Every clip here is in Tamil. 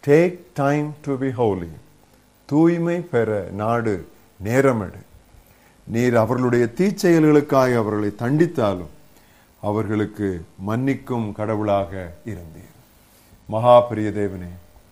take time to be holy தூய்மை பெற நாடு நேரமெடு நீர் அவர்களுடைய தீச்செயல்களுக்காக அவர்களை தண்டித்தாலும் அவர்களுக்கு மன்னிக்கும் கடவுளாக இருந்தீர் மகா பெரிய தேவனே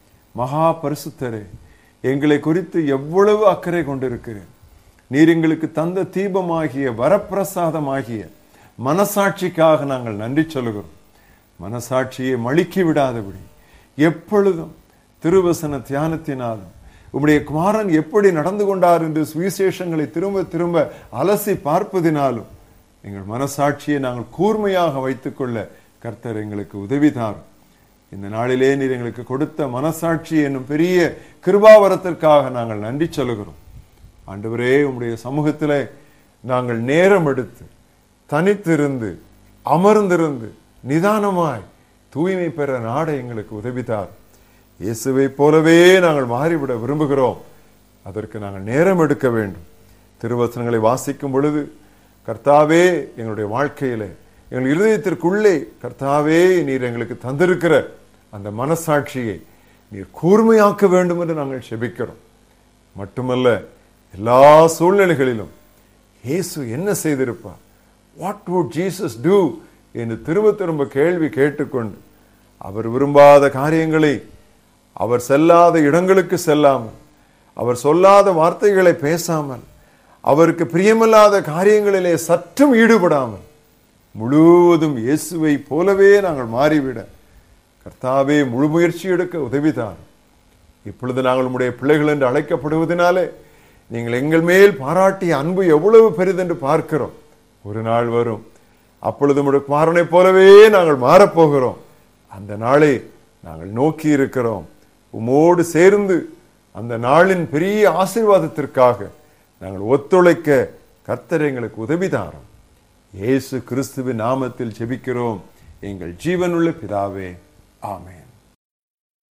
மகா பரிசுத்தரே எங்களை குறித்து எவ்வளவு அக்கறை கொண்டிருக்கிறேன் நீர் எங்களுக்கு தந்த தீபமாகிய வரப்பிரசாதமாகிய மனசாட்சிக்காக நாங்கள் நன்றி சொல்லுகிறோம் மனசாட்சியை மழுக்கி விடாதபடி எப்பொழுதும் திருவசன தியானத்தினாலும் உம்முடைய குமாரன் எப்படி நடந்து கொண்டார் என்று சுவிசேஷங்களை திரும்ப திரும்ப அலசி பார்ப்பதினாலும் எங்கள் மனசாட்சியை நாங்கள் கூர்மையாக வைத்துக்கொள்ள கர்த்தர் எங்களுக்கு உதவி தாரும் இந்த நாளிலே நீர் எங்களுக்கு கொடுத்த மனசாட்சி என்னும் பெரிய கிருபாவரத்திற்காக நாங்கள் நன்றி சொல்லுகிறோம் ஆண்டவரே உம்முடைய சமூகத்திலே நாங்கள் நேரம் எடுத்து தனித்திருந்து அமர்ந்திருந்து நிதானமாய் தூய்மை பெற நாட எங்களுக்கு உதவித்தார் இயேசுவை போலவே நாங்கள் மாறிவிட விரும்புகிறோம் அதற்கு நாங்கள் நேரம் எடுக்க வேண்டும் திருவசனங்களை வாசிக்கும் பொழுது கர்த்தாவே எங்களுடைய வாழ்க்கையிலே எங்கள் இருதயத்திற்குள்ளே கர்த்தாவே நீர் எங்களுக்கு தந்திருக்கிற அந்த மனசாட்சியை நீர் கூர்மையாக்க வேண்டும் என்று நாங்கள் செபிக்கிறோம் மட்டுமல்ல எல்லா சூழ்நிலைகளிலும் இயேசு என்ன செய்திருப்பார் வாட் would ஜீசஸ் டூ என்று திரும்ப திரும்ப கேள்வி கேட்டுக்கொண்டு அவர் விரும்பாத காரியங்களை அவர் செல்லாத இடங்களுக்கு செல்லாமல் அவர் சொல்லாத வார்த்தைகளை பேசாமல் அவருக்கு பிரியமில்லாத காரியங்களிலே சற்றும் ஈடுபடாமல் முழுவதும் இயேசுவை போலவே நாங்கள் மாறிவிட கர்த்தாவே முழு முயற்சி எடுக்க உதவிதான் இப்பொழுது நாங்கள் உம்முடைய பிள்ளைகள் என்று அழைக்கப்படுவதனாலே நீங்கள் எங்கள் மேல் பாராட்டிய அன்பு எவ்வளவு பெரிதென்று பார்க்கிறோம் ஒரு நாள் வரும் அப்பொழுது உம்முடைய குமாரனைப் போலவே நாங்கள் மாறப்போகிறோம் அந்த நாளை நாங்கள் நோக்கி இருக்கிறோம் உமோடு சேர்ந்து அந்த நாளின் பெரிய ஆசீர்வாதத்திற்காக நாங்கள் ஒத்துழைக்க கர்த்தர் எங்களுக்கு உதவிதாரம் இயேசு கிறிஸ்துவின் நாமத்தில் ஜெபிக்கிறோம் எங்கள் ஜீவனுள்ள பிதாவே ஆமென்